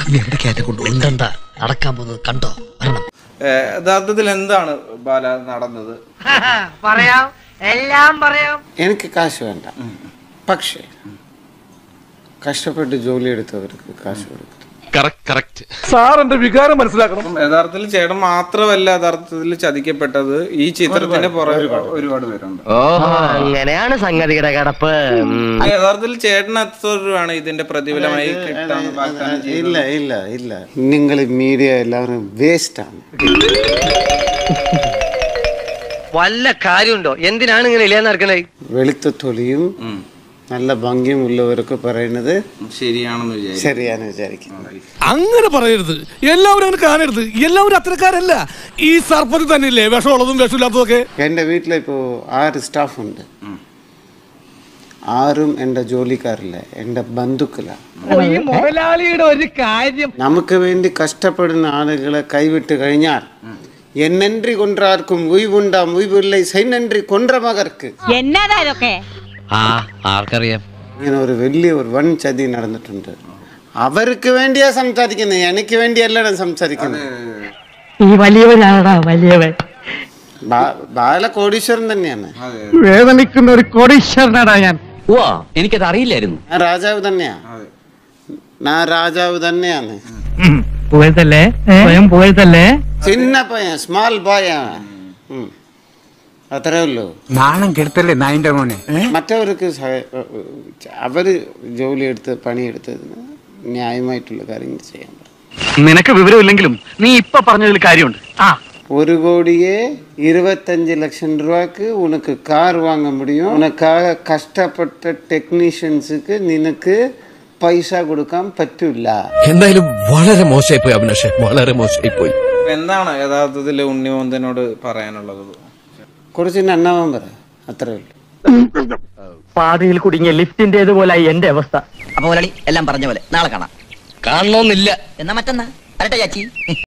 ഉണ്ടണ്ട നടക്കാൻ പോകുന്നത് കണ്ടോ വരണം ഏഹ് യഥാർത്ഥത്തിൽ എന്താണ് ബാല നടന്നത് പറയാം എല്ലാം പറയാം എനിക്ക് കാശ് വേണ്ട പക്ഷേ കഷ്ടപ്പെട്ട് ജോലി എടുത്തവർക്ക് കാശ് കൊടുക്കും അപ്പം യഥാർത്ഥത്തിൽ ചേട്ടൻ മാത്രമല്ല യഥാർത്ഥത്തിൽ ചതിക്കപ്പെട്ടത് ഈ ചിത്രത്തിന്റെ പുറകെ ഒരുപാട് പേരുണ്ട് അങ്ങനെയാണ് സംഗതിയുടെ കിടപ്പ് യഥാർത്ഥത്തിൽ ചേട്ടൻ എത്ര രൂപയാണ് ഇതിന്റെ പ്രതിഫലമായി കിട്ടാൻ വാഗ്ദാനം ചെയ്തത്? ഇല്ല ഇല്ല ഇല്ല നിങ്ങൾ മീഡിയ എല്ലാവരും വേസ്റ്റാണ് വല്ല കാര്യമുണ്ടോ എന്തിനാണ് ഇങ്ങനെ ഇല്ലാന്ന് നടക്കണേ വെളുത്ത തൊലിയും നല്ല ഭംഗിയും ഉള്ളവർക്ക് പറയുന്നത് ശരിയാണെന്ന് വിചാരിച്ചു ശരിയാണ് വിചാരിക്കുന്നത് അങ്ങനെ പറയരുത് എല്ലാവരും അങ്ങനെ കാണരുത് എല്ലാവരും അത്തരക്കാരല്ല ഈ സർപ്പത്തിൽ തന്നെയില്ലേ വിഷമുള്ളതും വിഷമില്ലാത്തതും ഒക്കെ എൻ്റെ വീട്ടിലിപ്പോൾ ആറ് സ്റ്റാഫുണ്ട് ആറും എൻ്റെ ജോലിക്കാരില്ല എൻ്റെ ബന്ധുക്കളാണ് മുതലാളിയുടെ ഒരു കാര്യം നമുക്ക് വേണ്ടി കഷ്ടപ്പെടുന്ന ആളുകളെ കൈവിട്ട് കഴിഞ്ഞാൽ എന്നன்றி കൊണ്ടാർക്കും ഉയ്വുണ്ടാം ഉയ്വില്ലേ സൈനன்றി കൊன்ற മകർക്ക് എന്നതാ ഇതൊക്കെ ആ ആർക്കറിയാം ഇങ്ങനെ ഒരു വലിയ ഒരു വൻ ചതി നടന്നിട്ടുണ്ട് അവർക്ക് വേണ്ടിയാ സംസാരിക്കുന്നത് എനിക്ക് വേണ്ടിയല്ല സംസാരിക്കുന്നത് ഈ വലിയവനാടാ വലിയവൻ ബാ- ബാല കോടീശ്വരൻ തന്നെയാണ് വേദനിക്കുന്ന ഒരു കോടീശ്വരനാടാ ഞാൻ ഓ എനിക്കത് അറിയില്ലായിരുന്നു ഞാൻ രാജാവ് തന്നെയാ ഞാൻ രാജാവ് തന്നെയാണ് പോയതല്ലേ സ്വയം പോയതല്ലേ ചിന്ന പയ്യൻ സ്മാൾ ബായ അത്രേ ഉള്ളൂ നാണം കെടുത്തല്ലേ നായിന്റെ മോനെ മറ്റവർക്ക് സഹ- അവര് ജോലിയെടുത്ത് പണിയെടുത്തതിന് ന്യായമായിട്ടുള്ള കാര്യങ്ങൾ ചെയ്യാൻ പറയും നിനക്ക് വിവരമില്ലെങ്കിലും നീ ഇപ്പൊ പറഞ്ഞതിൽ കാര്യമുണ്ട് ആ ஒரு கோடியே இருபத்தஞ்சு லட்சம் ரூபாய்க்கு உனக்கு கார் வாங்க முடியும் உனக்காக கஷ்டப்பட்ட டெக்னீஷியன்ஸுக்கு നിനക്ക് പൈസ കൊടുക്കാൻ പറ്റൂല എന്തായാലും വളരെ മോശമായി പോയി അഭിലാഷ് വളരെ മോശമായി പോയി അപ്പൊ എന്താണ് യഥാർത്ഥത്തിൽ ഉണ്ണിമോന്തനോട് പറയാനുള്ളത് കുറച്ച് നന്നാവാൻ പറ അത്രേ ഉള്ളൂ പാതയിൽ കുടുങ്ങിയ ലിഫ്റ്റിന്റേതുപോലെ എന്റെ അവസ്ഥ അപ്പൊ മുരളി എല്ലാം പറഞ്ഞ പോലെ നാളെ കാണാം കാണണമെന്നില്ല എന്നാ മറ്റന്നാ വരട്ടെ ചാച്ചി